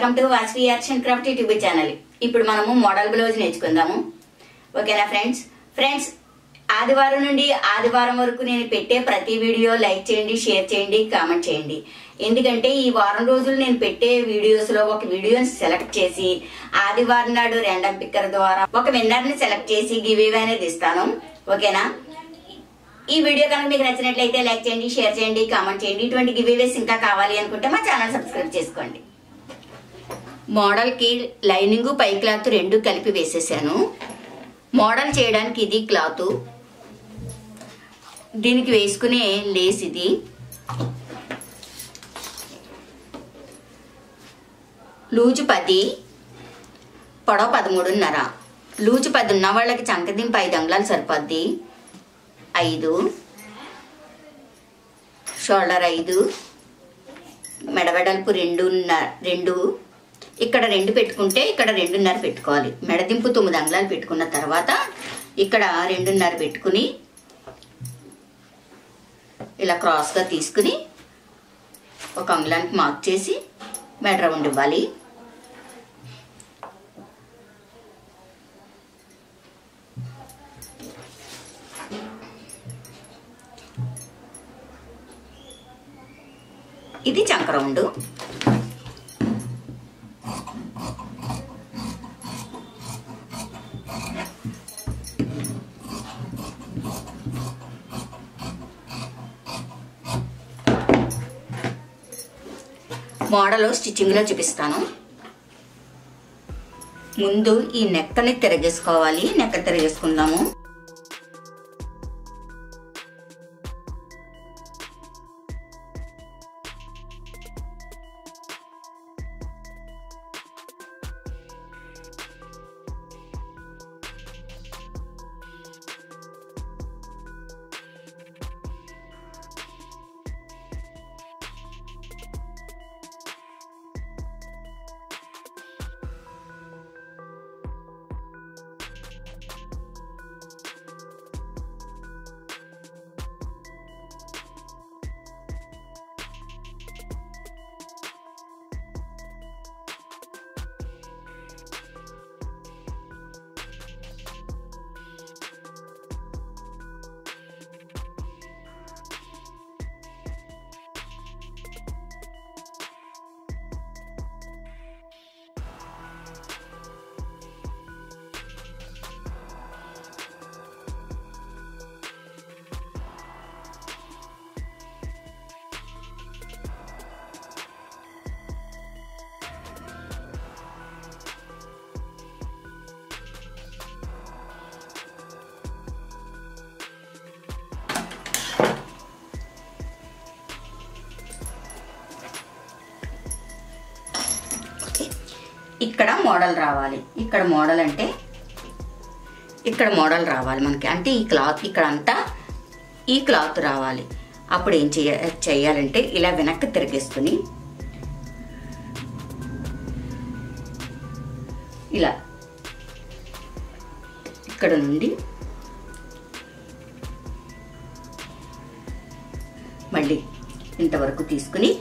welcome to Vasvi arts and craft YouTube channel ఇప్పుడు మనము model blouse నేర్చుకుందాము ఓకేనా ఫ్రెండ్స్ ఫ్రెండ్స్ ఆదివారం నుండి ఆదివారం వరకు నేను పెట్టే ప్రతి వీడియో లైక్ చేయండి షేర్ చేయండి కామెంట్ చేయండి ఎందుకంటే ఈ వారం రోజులు నేను పెట్టే వీడియోస్ లో ఒక వీడియోని సెలెక్ట్ చేసి ఆదివారం నాడు ర్యాండమ్ పిక్కర్ ద్వారా ఒక విన్నర్ ని సెలెక్ట్ చేసి గివ్ అనేది ఇస్తాను ఓకేనా ఈ వీడియో కనుక మీకు నచ్చినట్లయితే లైక్ చేయండి షేర్ చేయండి కామెంట్ చేయండి ఇటువంటి గివేవేస్ ఇంకా కావాలి అనుకుంటే మా ఛానల్ సబ్స్క్రైబ్ చేసుకోండి మోడల్ కి లైనింగ్ పై క్లాత్ రెండు కలిపి వేసేసాను మోడల్ చేయడానికి ఇది క్లాత్ దీనికి వేసుకునే లేస్ ఇది లూజు పది పొడవ పదమూడున్నర లూజు పది ఉన్న వాళ్ళకి చంకదింపు ఐదు అంగుళాలు సరిపోద్ది ఐదు షోల్డర్ ఐదు మెడవెడల్పు రెండున్నర రెండు ఇక్కడ రెండు పెట్టుకుంటే ఇక్కడ రెండున్నర పెట్టుకోవాలి మెడదింపు తొమ్మిది అంగుళాలు పెట్టుకున్న తర్వాత ఇక్కడ రెండున్నర పెట్టుకుని ఇలా క్రాస్గా తీసుకుని ఒక అంగుళానికి మార్క్ చేసి మెడ రౌండ్ ఇవ్వాలి ఇది చంక రౌండ్ మోడల్ స్టిచ్చింగ్లో చూపిస్తాను ముందు ఈ నెక్కని తిరగేసుకోవాలి నెక్క తిరగేసుకుందాము ఇక్కడ మోడల్ రావాలి ఇక్కడ మోడల్ అంటే ఇక్కడ మోడల్ రావాలి మనకి అంటే ఈ క్లాత్ ఇక్కడ అంతా ఈ క్లాత్ రావాలి అప్పుడు ఏం చేయ చేయాలంటే ఇలా వెనక్కి తిరిగేసుకుని ఇలా ఇక్కడ నుండి మళ్ళీ ఇంతవరకు తీసుకుని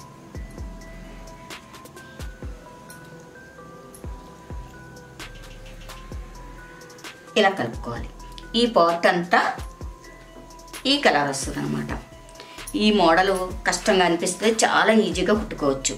ఇలా కలుపుకోవాలి ఈ పార్ట్ అంతా ఈ కలర్ వస్తుంది అనమాట ఈ మోడల్ కష్టంగా అనిపిస్తే చాలా ఈజీగా కుట్టుకోవచ్చు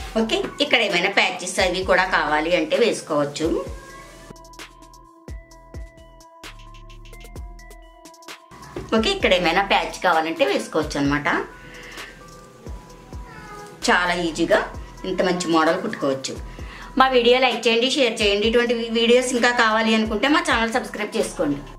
ఓకే ఇక్కడ ఏమైనా ప్యాచెస్ అవి కూడా కావాలి అంటే వేసుకోవచ్చు ఓకే ఇక్కడ ఏమైనా ప్యాచ్ కావాలంటే వేసుకోవచ్చు అనమాట చాలా ఈజీగా ఇంత మంచి మోడల్ కుట్టుకోవచ్చు మా వీడియో లైక్ చేయండి షేర్ చేయండి ఇటువంటి వీడియోస్ ఇంకా కావాలి అనుకుంటే మా ఛానల్ సబ్స్క్రైబ్ చేసుకోండి